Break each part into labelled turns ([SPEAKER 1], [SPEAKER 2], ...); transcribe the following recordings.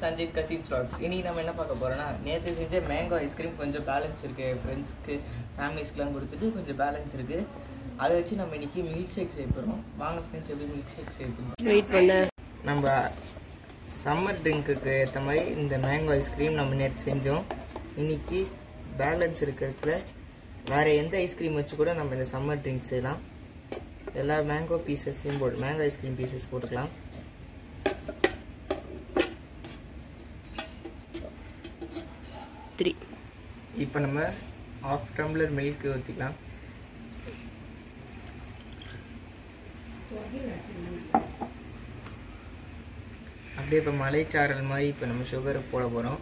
[SPEAKER 1] Sanjay cousin slacks இன்னைக்கு நம்ம என்ன பார்க்க போறோம்னா நேற்று செஞ்ச மேங்கோ ஐஸ்கிரீம் கொஞ்சம் பேலன்ஸ் இருக்கு ஃப்ரெண்ட்ஸ்க்கு ஃபேமிலிஸ்க்குலாம் கொடுத்துட்டு கொஞ்சம் பேலன்ஸ் இருக்கு அதை வச்சு நம்ம இன்னைக்கு மில்க் ஷேக் செய்ய போகிறோம் வாங்க ஃப்ரெண்ட்ஸ் எப்படி மில்க் ஷேக் செய்யணும்
[SPEAKER 2] வெயிட் பண்ண
[SPEAKER 1] நம்ம சம்மர் ட்ரிங்க்குக்கு ஏற்ற மாதிரி இந்த மேங்கோ ஐஸ்கிரீம் நம்ம நேற்று செஞ்சோம் இன்னைக்கு பேலன்ஸ் இருக்கிறதுல வேறு எந்த ஐஸ்கிரீம் வச்சு கூட நம்ம இந்த சம்மர் ட்ரிங்க் செய்யலாம் எல்லா மேங்கோ பீசஸையும் போட்டு மேங்கோ ஐஸ்கிரீம் பீசஸ் போட்டுக்கலாம்
[SPEAKER 2] த்ரீ
[SPEAKER 1] இப்போ நம்ம ஆஃப் டம்ளர் மில்க் ஊற்றிக்கலாம் அப்படியே இப்போ மலைச்சாரல் மாதிரி இப்போ நம்ம சுகரை போட போகிறோம்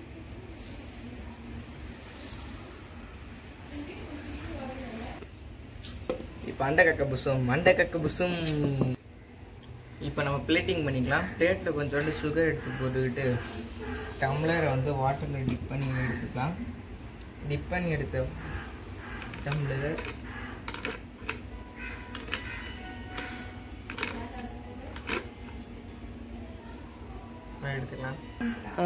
[SPEAKER 1] இப்போ அண்டை கக்க புசும் அண்டை கக்க புசும் இப்போ நம்ம பிளேட்டிங் பண்ணிக்கலாம் பிளேட்டில் கொஞ்சோண்டு சுகர் எடுத்து போட்டுக்கிட்டு டம்ளரை வந்து வாட்டரில் டிப் பண்ணி எடுத்துக்கலாம் டிப் பண்ணி எடுத்த டம்ளரை எடுத்துக்கலாம்
[SPEAKER 2] ஆ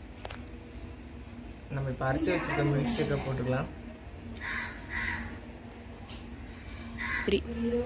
[SPEAKER 1] நம்ம இப்போ அரைச்சி வச்சுருக்க மில்க் ஷேக்கை போட்டுக்கலாம்
[SPEAKER 2] த்ரீ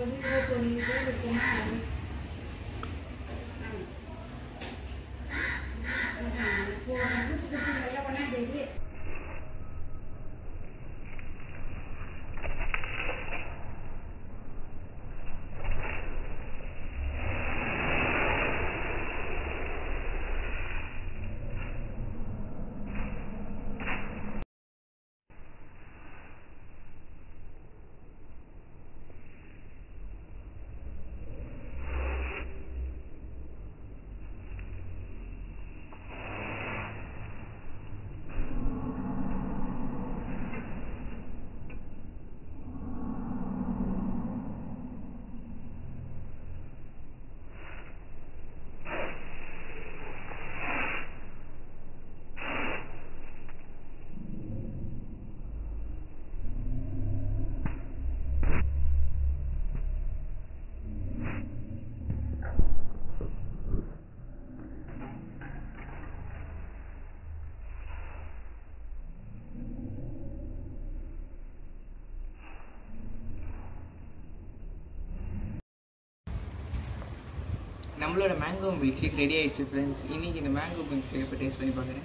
[SPEAKER 1] நம்மளோட மேங்கோ மில்க் ஷேக் ரெடி ஆயிடுச்சு ஃப்ரெண்ட்ஸ் இன்னைக்கு இந்த மேங்கோ மில்க் ஷேக் இப்போ டேஸ்ட் பண்ணி பார்க்குறேன்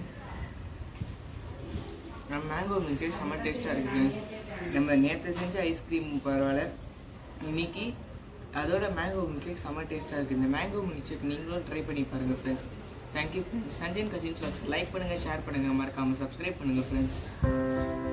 [SPEAKER 1] நம்ம மேங்கோ மில்க் ஷேக் செம்ம டேஸ்ட்டாக இருக்குது நம்ம நேற்று செஞ்ச ஐஸ்கிரீம் பரவாயில்ல இன்னைக்கு அதோட மேங்கோ மில்க் ஷேக் செம்ம டேஸ்ட்டாக இருக்குது இந்த மேங்கோ மில்க் ஷேக் நீங்களும் ட்ரை பண்ணி பாருங்கள் friends thank you friends Sanjayan cousins like பண்ணுங்கள் ஷேர் பண்ணுங்கள் மறக்காமல் சப்ஸ்கிரைப் பண்ணுங்கள் ஃப்ரெண்ட்ஸ்